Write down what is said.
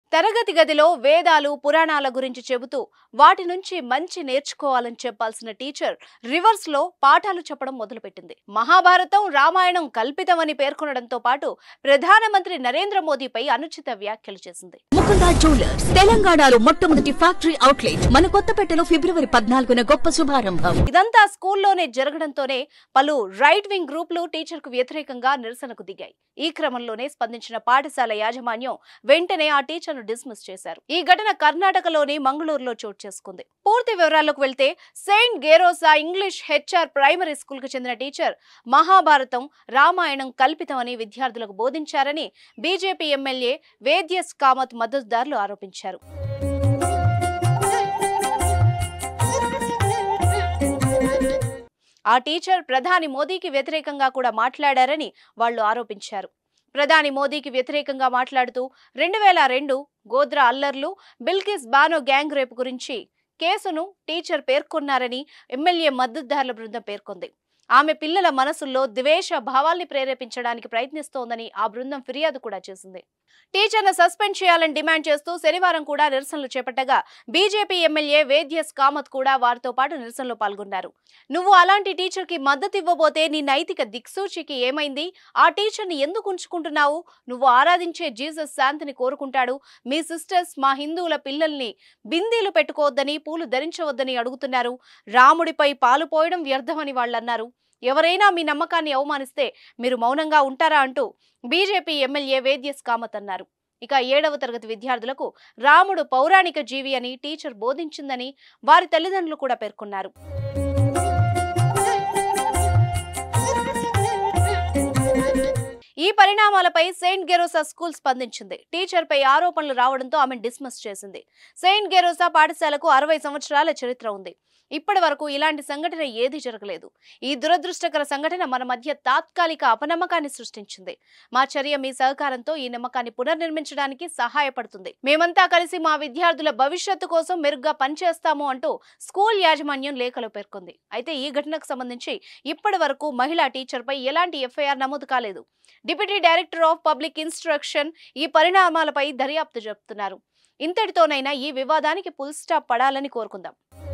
తరగతి గదిలో వేదాలు పురాణాల గురించి చెబుతూ వాటి నుంచి మంచి నేర్చుకోవాలని చెప్పాల్సిన టీచర్ రివర్స్ లో పాఠాలు చెప్పడం మొదలుపెట్టింది మహాభారతం రామాయణం కల్పితమని పేర్కొనడంతో పాటు ప్రధానమంత్రి నరేంద్ర మోదీపై అనుచిత వ్యాఖ్యలు చేసింది ముకుంద జ్యువెలర్స్ తెలంగాణలో మొట్టమొదటి ఫ్యాక్టరీ అవుట్లెట్ మన కొత్తపేటలో ఫిబ్రవరి పద్నాలుగున గొప్ప శుభారంభం ఇదంతా స్కూల్లోనే జరగడంతోనే పలు రైట్ వింగ్ గ్రూపులు టీచర్ కు వ్యతిరేకంగా నిరసనకు దిగాయి ఈ క్రమంలోనే స్పందించిన పాఠశాల యాజమాన్యం వెంటనే ఆ టీచర్ ను డిస్మిస్ చేశారు ఈ ఘటన కర్ణాటకలోని మంగళూరులో చోటు చేసుకుంది పూర్తి వివరాల్లోకి వెళ్తే Saint Gerosa English HR primary school కు చెందిన టీచర్ మహాభారతం రామాయణం కల్పితమని విద్యార్థులకు బోధించారని బీజేపీ ఎమ్మెల్యే వేద్యస్ కామత్ మద్దతుదారులు ఆరోపించారు ఆ టీచర్ ప్రధాని మోదీకి వ్యతిరేకంగా కూడా మాట్లాడారని వాళ్ళు ఆరోపించారు ప్రధాని మోదీకి వ్యతిరేకంగా మాట్లాడుతూ రెండు వేల రెండు గోద్రా అల్లర్లు బిల్కిస్ బానో గ్యాంగ్ రేపు గురించి కేసును టీచర్ పేర్కొన్నారని ఎమ్మెల్యే మద్దతుదారుల బృందం పేర్కొంది ఆమె పిల్లల మనసుల్లో ద్వేష భావాల్ని ప్రేరేపించడానికి ప్రయత్నిస్తోందని ఆ బృందం ఫిర్యాదు కూడా చేసింది టీచర్ను సస్పెండ్ చేయాలని డిమాండ్ చేస్తూ శనివారం కూడా నిరసనలు చేపట్టగా బీజేపీ ఎమ్మెల్యే వేద్యస్ కామత్ కూడా వారితో పాటు నిరసనలో పాల్గొన్నారు నువ్వు అలాంటి టీచర్కి మద్దతు ఇవ్వబోతే నీ నైతిక దిక్సూచికి ఏమైంది ఆ టీచర్ని ఎందుకు ఉంచుకుంటున్నావు నువ్వు ఆరాధించే జీసస్ శాంతిని కోరుకుంటాడు మీ సిస్టర్స్ మా హిందువుల పిల్లల్ని బిందీలు పెట్టుకోవద్దని పూలు ధరించవద్దని అడుగుతున్నారు రాముడిపై పాలు పోయడం వ్యర్థమని వాళ్ళన్నారు ఎవరైనా మీ నమ్మకాన్ని అవమానిస్తే మీరు మౌనంగా ఉంటారా అంటూ బీజేపీ ఎమ్మెల్యే వేద్యస్ కామత్ అన్నారు ఇక ఏడవ తరగతి విద్యార్థులకు రాముడు పౌరాణిక జీవి అని టీచర్ బోధించిందని వారి తల్లిదండ్రులు కూడా పేర్కొన్నారు ఈ పరిణామాలపై సెయింట్ గెరోసా స్కూల్ స్పందించింది టీచర్ పై ఆరోపణలు రావడంతో ఆమె డిస్మిస్ చేసింది సెయింట్ గెరోసా పాఠశాలకు అరవై సంవత్సరాల చరిత్ర ఉంది ఇప్పటి వరకు ఇలాంటి సంఘటన ఏదీ జరగలేదు ఈ దురదృష్టకర సంఘటన మన మధ్య తాత్కాలిక అపనమ్మకాన్ని సృష్టించింది మా చర్య మీ సహకారంతో ఈ నమ్మకాన్ని పునర్నిర్మించడానికి సహాయపడుతుంది మేమంతా కలిసి మా విద్యార్థుల భవిష్యత్తు కోసం మెరుగ్గా పనిచేస్తాము అంటూ స్కూల్ యాజమాన్యం లేఖలో పేర్కొంది అయితే ఈ ఘటనకు సంబంధించి ఇప్పటి వరకు మహిళా టీచర్పై ఎలాంటి ఎఫ్ఐఆర్ నమోదు కాలేదు deputy director of public instruction ఈ పరిణామాలపై దర్యాప్తు జరుపుతున్నారు ఇంతటితోనైనా ఈ వివాదానికి పుల్ స్టాప్ పడాలని కోరుకుందాం